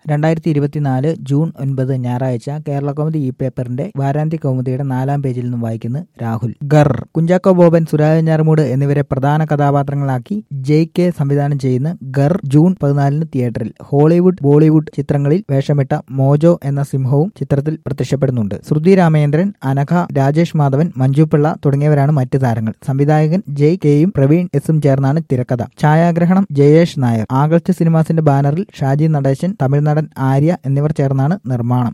രണ്ടായിരത്തി ഇരുപത്തിനാല് ജൂൺ ഒൻപത് ഞായറാഴ്ച കേരള കൗമുദി ഈ പേപ്പറിന്റെ വാരാന്ത്യ കൗമുദിയുടെ നാലാം പേജിൽ നിന്നും വായിക്കുന്നു രാഹുൽ ഗർ കുഞ്ചാക്കോ ബോബൻ സുരാജ് ഞാറുമൂട് എന്നിവരെ പ്രധാന കഥാപാത്രങ്ങളാക്കി ജയ് കെ സംവിധാനം ചെയ്യുന്ന ഗർ ജൂൺ പതിനാലിന് തിയേറ്ററിൽ ഹോളിവുഡ് ബോളിവുഡ് ചിത്രങ്ങളിൽ വേഷമിട്ട മോജോ എന്ന സിംഹവും ചിത്രത്തിൽ പ്രത്യക്ഷപ്പെടുന്നുണ്ട് ശ്രുതി രാമചന്ദ്രൻ അനഘ രാജേഷ് മാധവൻ മഞ്ജു പിള്ള തുടങ്ങിയവരാണ് മറ്റ് താരങ്ങൾ സംവിധായകൻ ജയ് കെയും പ്രവീൺ എസും ചേർന്നാണ് തിരക്കഥ ഛായാഗ്രഹണം ജയേഷ് നായർ ആഗസ്റ്റ് സിനിമാസിന്റെ ബാനറിൽ ഷാജി നടേശൻ തമിഴ്നടൻ ആര്യ എന്നിവർ ചേർന്നാണ് നിർമ്മാണം